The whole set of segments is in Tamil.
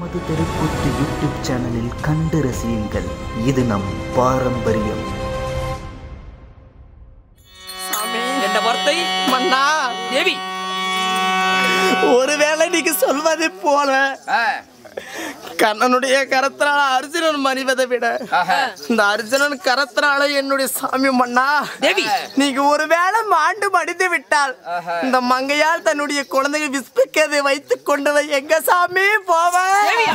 நமது தெருக்கூத்து யூடியூப் சேனலில் கண்டு ரசியுங்கள் இது நம் பாரம்பரியம் சாமி என்ற வார்த்தை மன்னா தேவி ஒருவேளை நீங்க சொல்வது போல ஆ, கண்ணனுடைய கரத்தினால அர்ஜுனன் மறிவதை விட ஆஹா. இந்த அர்ஜுனன் கரத்தினால என்னுடைய சாமி மன்னா தேவி நீங்க ஒருவேளை மாண்டு மடிந்து விட்டால் ஆஹா. இந்த மங்கையால் தன்னுடைய குழந்தையை விஸ்பிக்கதை வைத்துக் கொண்டு வை- எங்க சாமி போவேன் தேவியா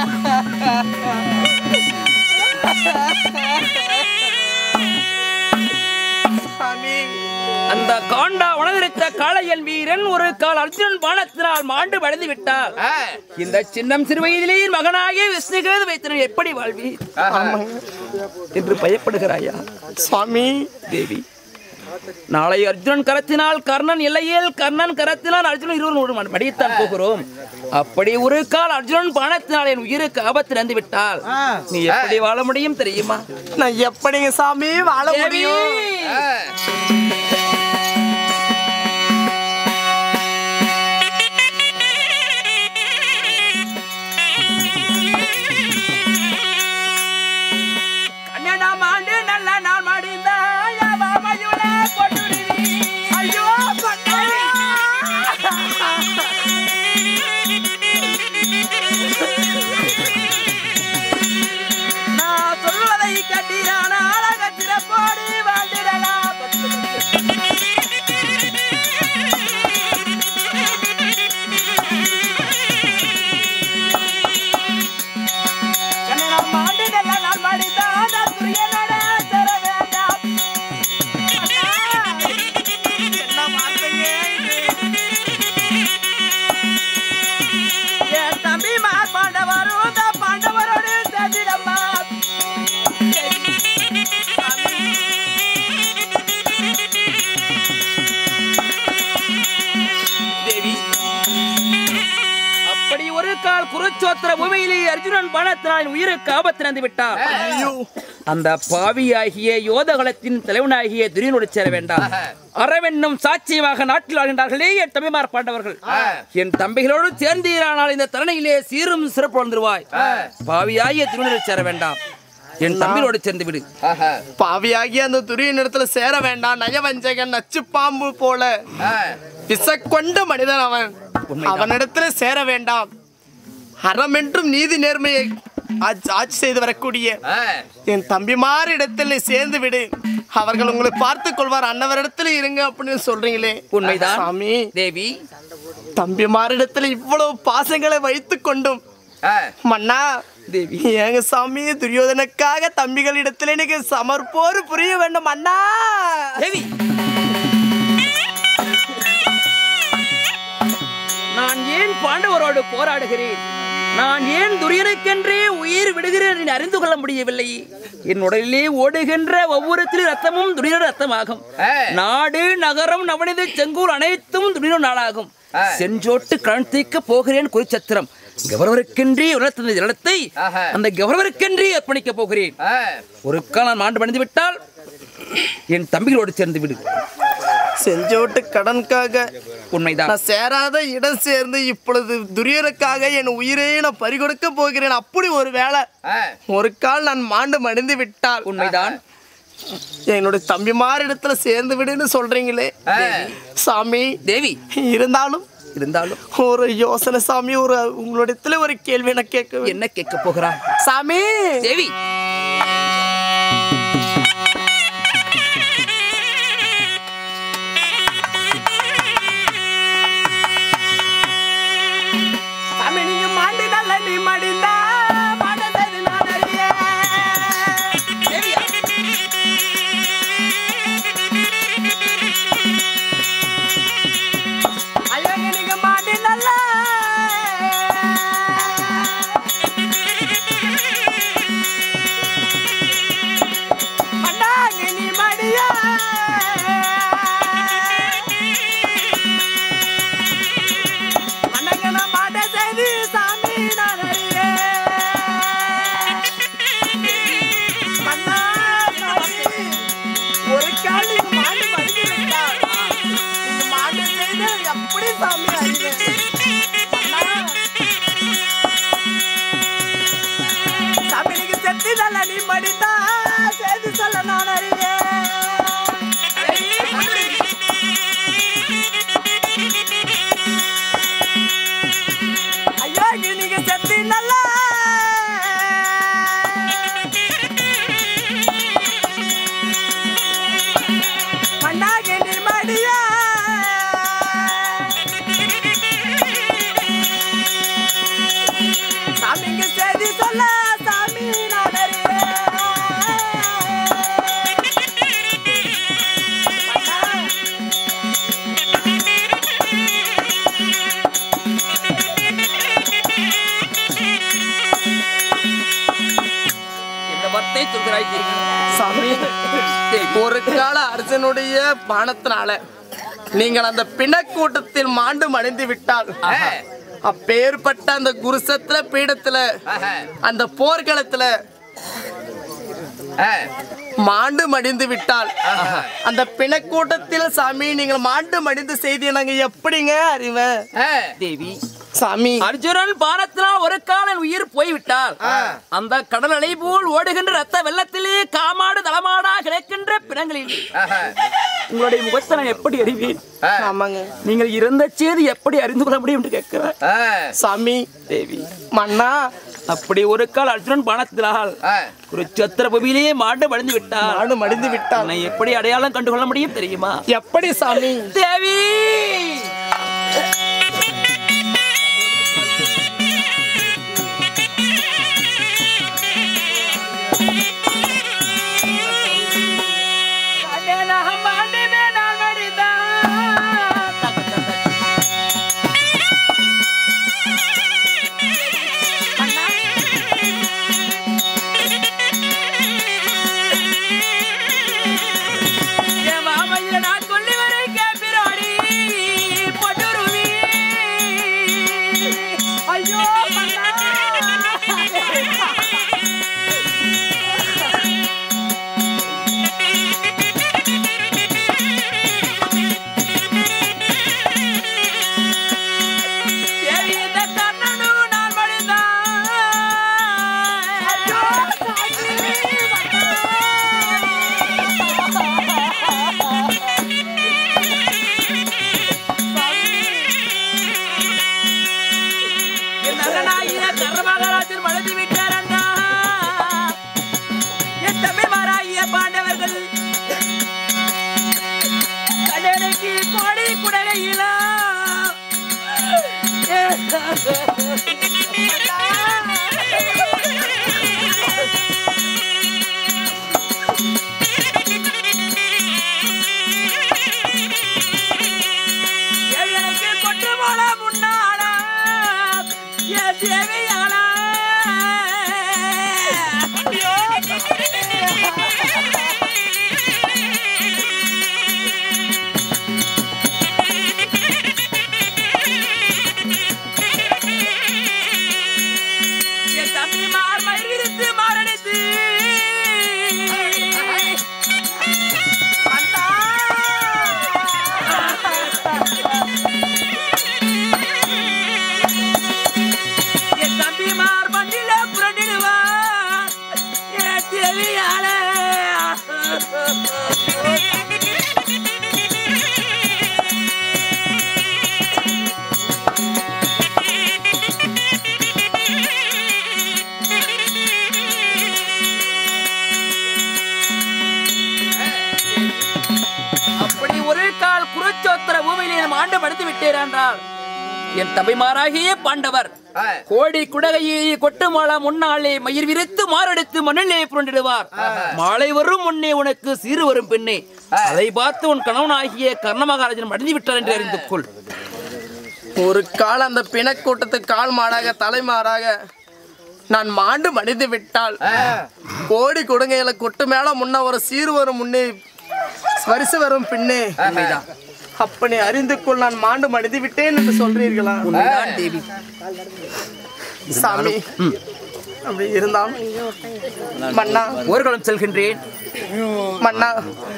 சாமி அந்த காண்டா உணர்ந்த காளையன் வீரன் ஒரு கால் அர்ஜுனன் பானத்தினால் மாண்டு வளைந்து விட்டார் ஆ, இந்த சின்னம் சிறு வயதிலேயே மகனாகிய விஷ்ணுகிறது வைத்தனர் எப்படி வாழ்வி ஆஹா. என்று பயப்படுகிறாயா சாமி தேவி நாளை அர்ஜுனன் கரத்தினால் கர்ணன் இல்லையேல் கர்ணன் கரத்தினால் அர்ஜுனன் இருவரும் ஒரு ம- மடியத்தான் போகிறோம் அப்படி ஒரு கால் அர்ஜுனன் பானத்தினால் என் உயிருக்கு ஆபத்து நடந்து விட்டால் நீ எப்படி வாழ முடியும் தெரியுமா நான் எப்படிங்க சாமி வாழ தேவி முடியும் ஆ, கன்னடம் ஆண்டு நல்ல நாள் மடிந்தாய் அவமையுல கொட்டுருவி. ஐயோ கொட்டாவி. நான் சொல்வதை கட்டினான அழக சிறப்போடு வாழ்ந்திடலாம் கன்னடம் ஆண்டு நல்ல நாள் மடிந்தாய் துரியனோட தர வேண்டாம் என்ன வார்த்தைங்க இது? என் தம்பி மார் பாண்டவரும் இந்த பாண்டவரோடு சேர்ந்திடம்மா தேவி அப்படி ஒரு கால் குருச்சோத்திர பூமியிலே அர்ஜுனன் பானத்தினால் உயிருக்கு ஆபத்து நடந்து விட்டார் ஐயோ அந்த பாவியாகிய யோதகலத்தின் தலைவனாகிய துரியனோடு சேர வேண்டாம் அறவென்னும் சாட்சியமாக நாட்டில் ஆகின்றார்களே என் தம்பிமார் பாண்டவர்கள் என் தம்பிகளோடு சேர்ந்தீரானால் இந்த தரணையிலே சீரும் சிறப்பு வந்துருவாய் பாவியாகிய துரியனோடு சேர வேண்டாம் என் தம்பிகளோடு சேர்ந்து விடு ஆஹா. பாவியாகி அந்த துரியன் இடத்துல சேர வேண்டாம் நயவஞ்சகன் நச்சு பாம்பு போல ஆ, விசக்கொண்ட மனிதன் அவன் அவனிடத்துல சேர வேண்டாம் அறம் என்றும் நீதி நேர்மையை ஆட்சி ஆட்சி செய்து வரக்கூடிய ஆ, என் தம்பிமார் இடத்துல சேர்ந்து விடு அவர்கள் உங்களை பார்த்துக் கொள்வார் அன்னவரிடத்துல இருங்க அப்படின்னு சொல்றீங்களே உண்மைதான் சாமி தேவி தம்பிமாரிடத்துல இவ்வளவு பாசங்களை வைத்துக் கொண்டும் ஆ, மன்னா தேவி ஏங்க சாமி துரியோதனுக்காக தம்பிகளிடத்துல எனக்கு சமர்ப்போரு புரிய வேண்டும் அண்ணா தேவி நான் ஏன் பாண்டவரோடு போராடுகிறேன் நான் ஏன் துரியனுக்கென்றே உயிர் விடுகிறேன் என்று அறிந்து கொள்ள முடியவில்லை என் உடலிலே ஓடுகின்ற ஒவ்வொரு திரு ரத்தமும் துரியன ரத்தமாகும் ஆ. நாடு நகரம் நவனித செங்கூர் அனைத்தும் துரியன நாளாகும் ஆ. செஞ்சோட்டு கண் தீக்க போகிறேன் குறிச்சத்திரம் கௌரவருக்கென்றே உணர்த்த இடத்தை ஆஹா. அந்த கௌரவருக்கென்றே அர்ப்பணிக்க போகிறேன் ஆ, ஒரு கால் நான் மாண்டு மணிந்து விட்டால் என் தம்பிகளோடு சேர்ந்து விடு செஞ்சோட்டு கடனுக்காக உண்மைதான் நான் சேராத இடம் சேர்ந்து இப்பொழுது துரியனுக்காக என் உயிரை நான் பறிகொடுக்க போகிறேன் அப்படி ஒரு வேளை ஆ, ஒரு கால் நான் மாண்டு மடிந்து விட்டால் உண்மைதான் என்னுடைய தம்பிமார் இடத்துல சேர்ந்து விடுன்னு சொல்றீங்களே ஆ. சாமி தேவி இருந்தாலும் இருந்தாலும் ஒரு யோசனை சாமி ஒரு உங்களிடத்துல ஒரு கேள்வி நான் கேட்க வேண்டும். என்ன கேட்க போகிறான் சாமி தேவி சாமி நீங்க மாண்டினால நீ மடிந்தா மாண்டது நான் அறிய தேவியா ஐயோ நீங்க மாண்டினால மண்ணாகி நீங்க செத்து நல்லா மண்ணாகி நிம்மதியா சாமிக்கு செய்தி சொல்ல சாமி நான் இந்த வார்த்தை சொல்கிறாய் தேவி. சாமி ஒரு கால அரசனுடைய பானத்தினால நீங்கள் அந்த பிணக்கூட்டத்தில் மாண்டு மடிந்து விட்டால் அப்பேற்பட்ட அந்த குருசத்துல பீடத்துல அந்த போர்க்களத்துல மாண்டு மடிந்து விட்டால் அந்த பிணக்கூட்டத்தில் சாமி நீங்கள் மாண்டு மடிந்து செய்தி நாங்க எப்படிங்க அறிவேன் தேவி சாமி அர்ஜுனன் பானத்தினால் ஒரு காலன் உயிர் போய்விட்டால் அந்த கடல் அலை போல் ஓடுகின்ற ரத்த வெள்ளத்திலே காமாடு தளமாடா கிடக்கின்ற பிணங்களில் உங்களுடைய முகத்தை நான் எப்படி அறிவேன் ஆமாங்க நீங்கள் இறந்த செய்தி எப்படி அறிந்து கொள்ள முடியும் என்று கேட்கிறார் சாமி தேவி மன்னா அப்படி ஒரு கால் அர்ஜுனன் பானத்தினால் குருச்சத்திர பூமியிலேயே மாண்டு வழிந்து விட்டார் மாண்டு மடிந்து விட்டால் உன்னை எப்படி அடையாளம் கண்டுகொள்ள முடியும் தெரியுமா எப்படி சாமி தேவி ஐயோ கர்மகாராஜன் மழந்து விட்டாரண்டா என் தமிழ் மாறாகிய பாண்டவர்கள் கண்ணனுக்கு கோடி குடலையிலா எனக்கு கொட்டு போல முன்னாடா என் தேவையானா என் தம்பி மார் மயிர் விரித்து மாரடித்து என் தம்பி மார் மண்டில புரண்டிடுவான் என் தேவியால அப்படி ஒரு கால் குருச்சோத்திர பூமியிலே நாம் ஆண்டு படுத்து விட்டேன் என்றால் என் தம்பிமாராகிய பாண்டவர் கோடி குடகையை கொட்டு மாலா முன்னாலே மயிர் விரித்து மாரடித்து மண்ணிலே புரண்டிடுவார் மாலை வரும் முன்னே உனக்கு சீறு வரும் பெண்ணே அதை பார்த்து உன் கணவனாகிய கர்ணமகாராஜன் மடிந்து விட்டார் என்று அறிந்து கொள் ஒரு கால் அந்த பிணக்கூட்டத்துக்கு கால் மாடாக தலைமாறாக நான் மாண்டு மடிந்து விட்டால் கோடி கொடுங்கையில கொட்டு மேல முன்ன ஒரு சீர் வரும் முன்னே வரிசை வரும் பின்னே அப்பனை அறிந்து கொள் நான் மாண்டு மடிந்து விட்டேன் என்று சொல்றீர்களா உண்மைதான் தேவி சாமி அப்படி இருந்தாலும் மன்னா ஊர்வலம் செல்கின்றேன் மன்னா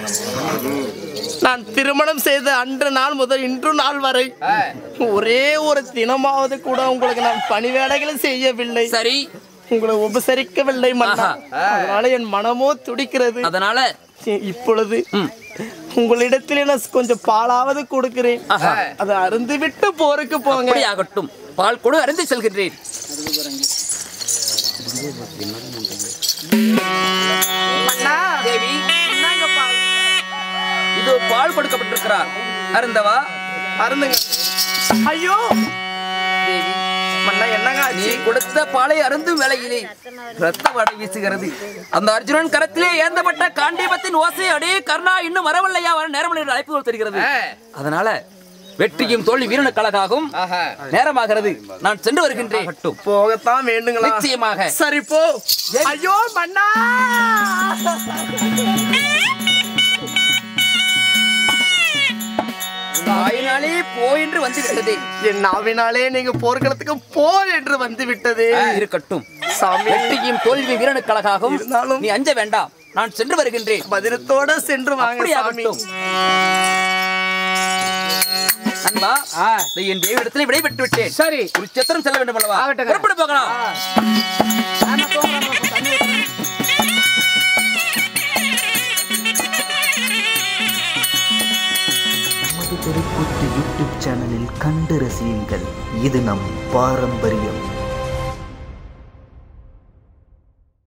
நான் திருமணம் செய்த அன்று நாள் முதல் இன்று நாள் வரை ஒரே ஒரு தினமாவது கூட உங்களுக்கு நான் பணிவேடைகளை செய்யவில்லை சரி உங்களை உபசரிக்கவில்லை மன்னா ஆஹா. அதனால என் மனமோ துடிக்கிறது அதனால இப்பொழுது ம். உங்களிடத்தில் நான் கொஞ்சம் பாலாவது கொடுக்கிறேன் ஆஹா. அதை அருந்து விட்டு போருக்கு போங்க அப்படி ஆகட்டும் பால் கொடு அறிந்து செல்கின்றேன் மன்னா தேவி என்னங்க பால் இது பால் கொடுக்கப்பட்டிருக்கிறார் அருந்தவா அருந்துங்க ஐயோ தேவி மன்னா என்னங்க நீ ஆச்சு கொடுத்த பாலை அருந்தும் வேளையிலே ரத்த வாடை வீசுகிறது அந்த அர்ஜுனன் கரத்திலே ஏந்தப்பட்ட காண்டீபத்தின் ஓசை அடே கர்ணா இன்னும் வரவில்லையா வர நேரம் என்று அழைப்பு தெரிகிறது அதனால வெற்றியும் தோல்வி வீரனுக்கு அழகாகும் நேரமாகிறது நான் சென்று வருகின்றேன் போகத்தான் வேண்டுங்களா நிச்சயமாக சரி போ ஐயோ மன்னா தாயினாலே போ என்று வந்து விட்டதே என் நாவினாலே நீங்க போர்க்களத்துக்கு போ என்று வந்து விட்டது இருக்கட்டும் சாமி வெற்றியும் தோல்வி வீரனுக்கு அழகாகும் இருந்தாலும் நீ அஞ்ச வேண்டாம் நான் சென்று வருகின்றேன் பதினத்தோட சென்று வாங்க சாமி அப்படியாகட்டும் நண்பா இதை என் தேவிடத்தில் விடைபெற்று விட்டேன் சரி குருச்சத்திரம் செல்ல வேண்டும் அல்லவா புறப்பட போகலாம் நமது திரைக்கூத்து யூடியூப் சேனலில் கண்டு ரசியுங்கள் இது நம் பாரம்பரியம்